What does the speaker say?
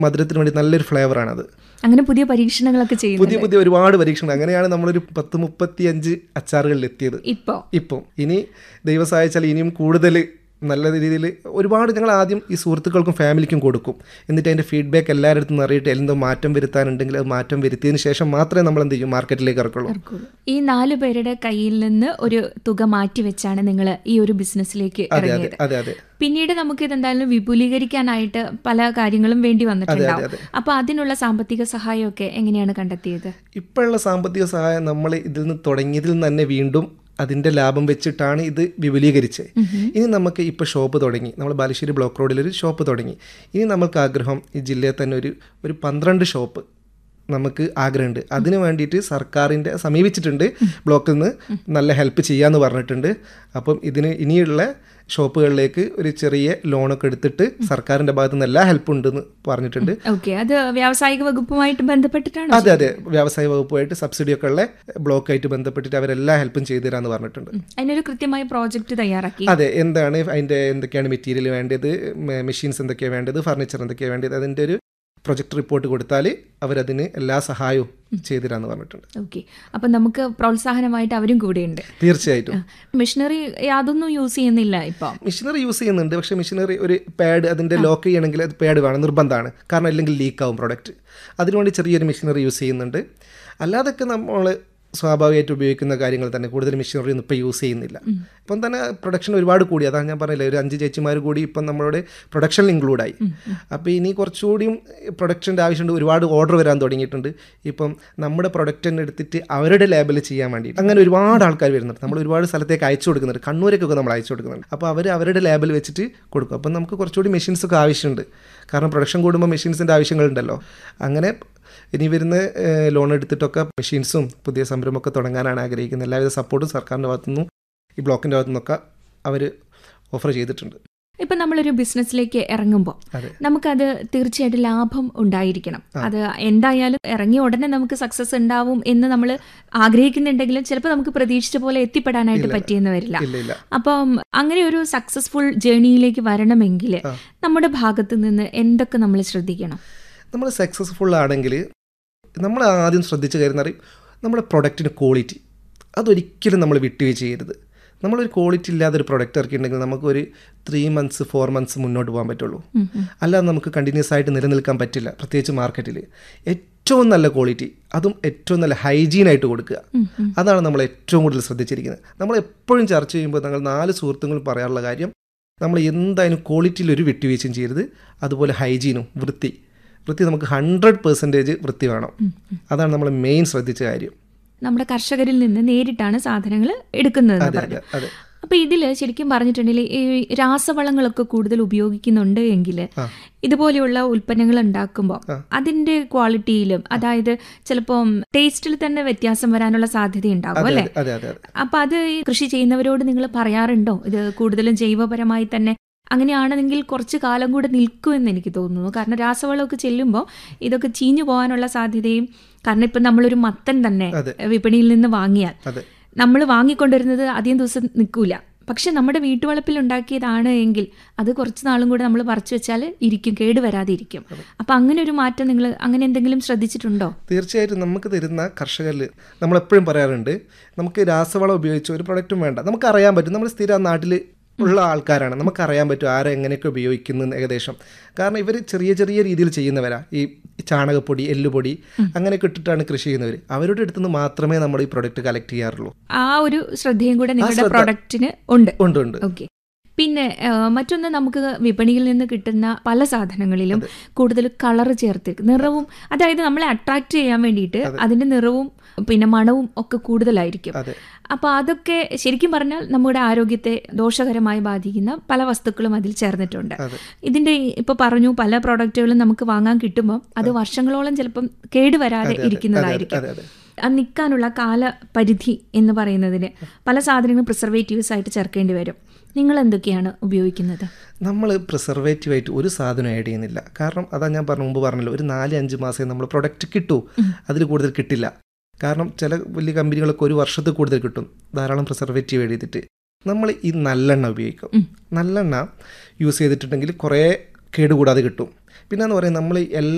മധുരത്തിന് വേണ്ടി നല്ലൊരു ഫ്ലേവറാണത് അങ്ങനെ പുതിയ പരീക്ഷണങ്ങളൊക്കെ ചെയ്യുന്നു പുതിയ പുതിയ ഒരുപാട് പരീക്ഷണം അങ്ങനെയാണ് നമ്മളൊരു പത്ത് മുപ്പത്തി അഞ്ച് അച്ചാറുകളിൽ എത്തിയത് ഇപ്പോ ഇപ്പം ഇനി ദൈവം സഹായിച്ചാൽ ഇനിയും കൂടുതൽ നല്ല രീതിയിൽ ഒരുപാട് ഞങ്ങൾ ആദ്യം ഈ സുഹൃത്തുക്കൾക്കും ഫാമിലിക്കും കൊടുക്കും എന്നിട്ട് അതിൻ്റെ ഫീഡ്ബാക്ക് എല്ലാവരുടെ അടുത്തും അറിയിട്ട് എന്തോ മാറ്റം വരുത്താനുണ്ടെങ്കിൽ അത് മാറ്റം വരുത്തിയതിന് ശേഷം മാത്രമേ നമ്മൾ എന്ത് ചെയ്യും മാർക്കറ്റിലേക്ക് ഇറക്കുള്ളൂ ഇറക്കുള്ളൂ. ഈ നാലു പേരുടെ കയ്യിൽ നിന്ന് ഒരു തുക മാറ്റി വെച്ചാണ് നിങ്ങൾ ഈ ഒരു ബിസിനസ്സിലേക്ക് അതെ അതെ ഇറങ്ങിയത് അതെ അതെ പിന്നീട് നമുക്ക് ഇതെന്തായാലും വിപുലീകരിക്കാനായിട്ട് പല കാര്യങ്ങളും വേണ്ടി വന്നിട്ടുണ്ടാവും അതെ. അപ്പൊ അതിനുള്ള സാമ്പത്തിക സഹായമൊക്കെ എങ്ങനെയാണ് കണ്ടെത്തിയത് ഇപ്പോഴുള്ള സാമ്പത്തിക സഹായം നമ്മൾ ഇതിൽ നിന്ന് തുടങ്ങിയതിൽ നിന്ന് തന്നെ വീണ്ടും അതിൻ്റെ ലാഭം വെച്ചിട്ടാണ് ഇത് വിപുലീകരിച്ചത് ഇനി നമുക്ക് ഇപ്പോൾ ഷോപ്പ് തുടങ്ങി നമ്മൾ ബാലുശ്ശേരി ബ്ലോക്ക് റോഡിൽ ഒരു ഷോപ്പ് തുടങ്ങി ഇനി നമുക്ക് ആഗ്രഹം ഈ ജില്ലയിൽ തന്നെ ഒരു ഒരു പന്ത്രണ്ട് ഷോപ്പ് നമുക്ക് ആഗ്രഹമുണ്ട് അതിന് വേണ്ടിയിട്ട് സർക്കാരിൻ്റെ സമീപിച്ചിട്ടുണ്ട് ബ്ലോക്കിൽ നിന്ന് നല്ല ഹെൽപ്പ് ചെയ്യാമെന്ന് പറഞ്ഞിട്ടുണ്ട് അപ്പം ഇതിന് ഇനിയുള്ള ഷോപ്പുകളിലേക്ക് ഒരു ചെറിയ ലോണൊക്കെ എടുത്തിട്ട് സർക്കാരിൻ്റെ ഭാഗത്തു നിന്ന് എല്ലാ ഹെൽപ്പും ഉണ്ടെന്ന് പറഞ്ഞിട്ടുണ്ട് ഓക്കെ അത് വ്യാവസായിക വകുപ്പുമായിട്ട് ബന്ധപ്പെട്ടിട്ടാണ് അതെ അതെ വ്യവസായ വകുപ്പുമായിട്ട് സബ്സിഡി ഒക്കെ ഉള്ള ബ്ലോക്കായിട്ട് ബന്ധപ്പെട്ടിട്ട് അവരെല്ലാ ഹെൽപ്പും ചെയ്തു തരാമെന്ന് പറഞ്ഞിട്ടുണ്ട് അതിനൊരു കൃത്യമായ പ്രോജക്റ്റ് തയ്യാറാക്കി അതെ എന്താണ് അതിൻ്റെ എന്തൊക്കെയാണ് മെറ്റീരിയൽ വേണ്ടത് മെഷീൻസ് എന്തൊക്കെയാണ് വേണ്ടത് ഫർണിച്ചർ എന്തൊക്കെയാണ് വേണ്ടത് അതിൻ്റെ ഒരു പ്രൊജക്ട് റിപ്പോർട്ട് കൊടുത്താൽ അവരതിന് എല്ലാ സഹായവും ചെയ്തു തരാമെന്ന് പറഞ്ഞിട്ടുണ്ട് ഓക്കെ അപ്പൊ നമുക്ക് പ്രോത്സാഹനമായിട്ട് അവരും കൂടെയുണ്ട് തീർച്ചയായിട്ടും മിഷനറി യാതൊന്നും യൂസ് ചെയ്യുന്നില്ല ഇപ്പൊ മെഷീനറി യൂസ് ചെയ്യുന്നുണ്ട് പക്ഷേ മെഷീനറി ഒരു പാഡ് അതിൻ്റെ ലോക്ക് ചെയ്യണമെങ്കിൽ അത് പാഡ് വേണം നിർബന്ധമാണ് കാരണം അല്ലെങ്കിൽ ലീക്ക് ആവും പ്രോഡക്റ്റ് അതിനുവേണ്ടി ചെറിയൊരു മെഷീനറി യൂസ് ചെയ്യുന്നുണ്ട് അല്ലാതൊക്കെ നമ്മൾ സ്വാഭാവികമായിട്ട് ഉപയോഗിക്കുന്ന കാര്യങ്ങൾ തന്നെ കൂടുതൽ മെഷീനറി ഒന്നും ഇപ്പോൾ യൂസ് ചെയ്യുന്നില്ല ഇപ്പം തന്നെ പ്രൊഡക്ഷൻ ഒരുപാട് കൂടി അതാണ് ഞാൻ പറഞ്ഞില്ല ഒരു അഞ്ച് ചേച്ചിമാർ കൂടി ഇപ്പം നമ്മുടെ പ്രൊഡക്ഷനിൽ ഇൻക്ലൂഡായി അപ്പോൾ ഇനി കുറച്ചുകൂടിയും പ്രൊഡക്ഷൻ്റെ ആവശ്യമുണ്ട് ഒരുപാട് ഓർഡർ വരാൻ തുടങ്ങിയിട്ടുണ്ട് ഇപ്പം നമ്മുടെ പ്രൊഡക്റ്റ് തന്നെ എടുത്തിട്ട് അവരുടെ ലാബിൽ ചെയ്യാൻ വേണ്ടി അങ്ങനെ ഒരുപാട് ആൾക്കാർ വരുന്നുണ്ട് നമ്മൾ ഒരുപാട് സ്ഥലത്തേക്ക് അയച്ചു കൊടുക്കുന്നുണ്ട് കണ്ണൂരേക്കൊക്കെ നമ്മൾ അയച്ചു കൊടുക്കുന്നുണ്ട് അപ്പോൾ അവർ അവരുടെ ലാബിൽ വെച്ചിട്ട് കൊടുക്കും അപ്പം നമുക്ക് കുറച്ചുകൂടി മെഷീൻസ് ഒക്കെ ആവശ്യമുണ്ട് കാരണം പ്രൊഡക്ഷൻ കൂടുമ്പോൾ മെഷീൻസിൻ്റെ ആവശ്യങ്ങളുണ്ടല്ലോ അങ്ങനെ ഇനി വരുന്ന ലോൺ എടുത്തിട്ടൊക്കെ മെഷീൻസും പുതിയ സംരംഭമൊക്കെ തുടങ്ങാനാണ് ആഗ്രഹിക്കുന്നത് എല്ലാവിധ സപ്പോർട്ടും സർക്കാരിൻ്റെ ഭാഗത്തുനിന്നും ഈ ബ്ലോക്കിൻ്റെ ഭാഗത്തുനിന്നൊക്കെ അവർ ഓഫർ ചെയ്തിട്ടുണ്ട് ഇപ്പൊ നമ്മളൊരു ബിസിനസ്സിലേക്ക് ഇറങ്ങുമ്പോൾ അതെ. നമുക്കത് തീർച്ചയായിട്ടും ലാഭം ഉണ്ടായിരിക്കണം അത് എന്തായാലും ഇറങ്ങിയ ഉടനെ നമുക്ക് സക്സസ് ഉണ്ടാവും എന്ന് നമ്മൾ ആഗ്രഹിക്കുന്നുണ്ടെങ്കിലും ചിലപ്പോൾ നമുക്ക് പ്രതീക്ഷിച്ച പോലെ എത്തിപ്പെടാനായിട്ട് പറ്റിയെന്ന് വരില്ല ഇല്ല ഇല്ല അപ്പം അങ്ങനെ ഒരു സക്സസ്ഫുൾ ജേണിയിലേക്ക് വരണമെങ്കിൽ നമ്മുടെ ഭാഗത്ത് നിന്ന് എന്തൊക്കെ നമ്മൾ ശ്രദ്ധിക്കണം നമ്മൾ സക്സസ്ഫുൾ ആണെങ്കിൽ നമ്മൾ ആദ്യം ശ്രദ്ധിച്ച കാര്യം എന്ന് പറയും നമ്മുടെ പ്രൊഡക്റ്റിന് ക്വാളിറ്റി അതൊരിക്കലും നമ്മൾ വിട്ടുവീഴ്ച ചെയ്യരുത് നമ്മളൊരു ക്വാളിറ്റി ഇല്ലാതെ ഒരു പ്രൊഡക്റ്റ് ഇറക്കിയിട്ടുണ്ടെങ്കിൽ നമുക്കൊരു ത്രീ മന്ത്സ് ഫോർ മന്ത്സ് മുന്നോട്ട് പോകാൻ പറ്റുള്ളൂ അല്ലാതെ നമുക്ക് കണ്ടിന്യൂസ് ആയിട്ട് നിലനിൽക്കാൻ പറ്റില്ല പ്രത്യേകിച്ച് മാർക്കറ്റിൽ ഏറ്റവും നല്ല ക്വാളിറ്റി അതും ഏറ്റവും നല്ല ഹൈജീനായിട്ട് കൊടുക്കുക അതാണ് നമ്മൾ ഏറ്റവും കൂടുതൽ ശ്രദ്ധിച്ചിരിക്കുന്നത് നമ്മൾ എപ്പോഴും ചർച്ച ചെയ്യുമ്പോൾ ഞങ്ങൾ നാല് സുഹൃത്തുക്കളും പറയാറുള്ള കാര്യം നമ്മൾ എന്തായാലും ക്വാളിറ്റിയിൽ ഒരു വിട്ടുവീഴ്ചയും ചെയ്യരുത് അതുപോലെ ഹൈജീനും വൃത്തി വൃത്തി നമുക്ക് ഹൺഡ്രഡ് പെർസെൻറ്റേജ് വൃത്തി വേണം അതാണ് നമ്മൾ മെയിൻ ശ്രദ്ധിച്ച കാര്യം നമ്മുടെ കർഷകരിൽ നിന്ന് നേരിട്ടാണ് സാധനങ്ങൾ എടുക്കുന്നത് അതെ പറഞ്ഞു അതെ അതെ അപ്പൊ ഇതിൽ ശരിക്കും പറഞ്ഞിട്ടുണ്ടെങ്കിൽ ഈ രാസവളങ്ങളൊക്കെ കൂടുതൽ ഉപയോഗിക്കുന്നുണ്ട് എങ്കിൽ ഇതുപോലെയുള്ള ഉൽപ്പന്നങ്ങൾ ഉണ്ടാക്കുമ്പോൾ അതിന്റെ ക്വാളിറ്റിയിലും അതായത് ചിലപ്പം ടേസ്റ്റിൽ തന്നെ വ്യത്യാസം വരാനുള്ള സാധ്യത ഉണ്ടാവും അല്ലെ അതെ അതെ അതെ അപ്പൊ അത് ഈ കൃഷി ചെയ്യുന്നവരോട് നിങ്ങൾ പറയാറുണ്ടോ ഇത് കൂടുതലും ജൈവപരമായി തന്നെ അങ്ങനെയാണെങ്കിൽ കുറച്ച് കാലം കൂടെ നിൽക്കുമെന്ന് എനിക്ക് തോന്നുന്നു കാരണം രാസവളമൊക്കെ ചെല്ലുമ്പോൾ ഇതൊക്കെ ചീഞ്ഞു പോകാനുള്ള സാധ്യതയും കാരണം ഇപ്പം നമ്മളൊരു മത്തൻ തന്നെ അതെ. വിപണിയിൽ നിന്ന് വാങ്ങിയാൽ അതെ നമ്മൾ വാങ്ങിക്കൊണ്ടിരുന്നത് അധികം ദിവസം നിൽക്കൂല പക്ഷെ നമ്മുടെ വീട്ടുവളപ്പിൽ ഉണ്ടാക്കിയതാണ് എങ്കിൽ അത് കുറച്ച് നാളും കൂടെ നമ്മൾ പറിച്ചു വെച്ചാൽ ഇരിക്കും കേടുവരാതെ ഇരിക്കും അപ്പം അങ്ങനെ ഒരു മാറ്റം നിങ്ങൾ അങ്ങനെ എന്തെങ്കിലും ശ്രദ്ധിച്ചിട്ടുണ്ടോ തീർച്ചയായിട്ടും നമുക്ക് തരുന്ന കർഷകരിൽ നമ്മളെപ്പോഴും പറയാറുണ്ട് നമുക്ക് രാസവളം ഉപയോഗിച്ച് ഒരു പ്രൊഡക്റ്റും വേണ്ട നമുക്കറിയാൻ പറ്റും നമ്മൾ സ്ഥിരം നാട്ടിൽ ഉള്ള ആൾക്കാരാണ് നമുക്കറിയാൻ പറ്റും ആരെ എങ്ങനെയൊക്കെ ഉപയോഗിക്കുന്നു എന്ന് ഏകദേശം കാരണം ഇവർ ചെറിയ ചെറിയ രീതിയിൽ ചെയ്യുന്നവരാ ഈ ചാണകപ്പൊടി എല്ലുപൊടി അങ്ങനെയൊക്കെ ഇട്ടിട്ടാണ് കൃഷി ചെയ്യുന്നവർ അവരുടെ അടുത്ത് നിന്ന് മാത്രമേ നമ്മൾ ഈ പ്രൊഡക്റ്റ് കളക്ട് ചെയ്യാറുള്ളൂ ആ ഒരു ശ്രദ്ധയും കൂടെ നിങ്ങളുടെ ശ്രദ്ധ. പ്രൊഡക്റ്റിന് ഉണ്ട് ഉണ്ട് ഉണ്ട് ഓക്കെ പിന്നെ ആ, മറ്റൊന്ന് നമുക്ക് വിപണിയിൽ നിന്ന് കിട്ടുന്ന പല സാധനങ്ങളിലും കൂടുതൽ കളർ ചേർത്ത് നിറവും അതായത് നമ്മളെ അട്രാക്ട് ചെയ്യാൻ വേണ്ടിയിട്ട് അതിന്റെ നിറവും പിന്നെ മണവും ഒക്കെ കൂടുതലായിരിക്കും അതെ അപ്പൊ അതൊക്കെ ശരിക്കും പറഞ്ഞാൽ നമ്മുടെ ആരോഗ്യത്തെ ദോഷകരമായി ബാധിക്കുന്ന പല വസ്തുക്കളും അതിൽ ചേർന്നിട്ടുണ്ട് അതെ. ഇതിന്റെ ഈ- ഇപ്പൊ പറഞ്ഞു പല പ്രോഡക്റ്റുകളും നമുക്ക് വാങ്ങാൻ കിട്ടുമ്പോൾ അത് വർഷങ്ങളോളം ചിലപ്പം കേടുവരാതെ ഇരിക്കുന്നതായിരിക്കും അതെ അതെ അത് നിൽക്കാനുള്ള കാലപരിധി എന്ന് പറയുന്നതിന് പല സാധനങ്ങളും പ്രിസർവേറ്റീവ്സ് ആയിട്ട് ചേർക്കേണ്ടി വരും നിങ്ങൾ എന്തൊക്കെയാണ് ഉപയോഗിക്കുന്നത് നമ്മൾ പ്രിസർവേറ്റീവായിട്ട് ഒരു സാധനം ആഡ് ചെയ്യുന്നില്ല കാരണം അതാ ഞാൻ പറഞ്ഞ മുമ്പ് പറഞ്ഞല്ലോ ഒരു നാല് അഞ്ച് മാസമേ നമ്മൾ പ്രൊഡക്റ്റ് കിട്ടൂ അതിൽ കൂടുതൽ കിട്ടില്ല കാരണം ചില വലിയ കമ്പനികളൊക്കെ ഒരു വർഷത്തിൽ കൂടുതൽ കിട്ടും ധാരാളം പ്രിസർവേറ്റീവ് ആഡ് ചെയ്തിട്ട് നമ്മൾ ഈ നല്ലെണ്ണ ഉപയോഗിക്കും നല്ലെണ്ണ യൂസ് ചെയ്തിട്ടുണ്ടെങ്കിൽ കുറേ കേടുകൂടാതെ കിട്ടും പിന്നെ എന്ന് പറയുന്നത് നമ്മൾ എല്ലാ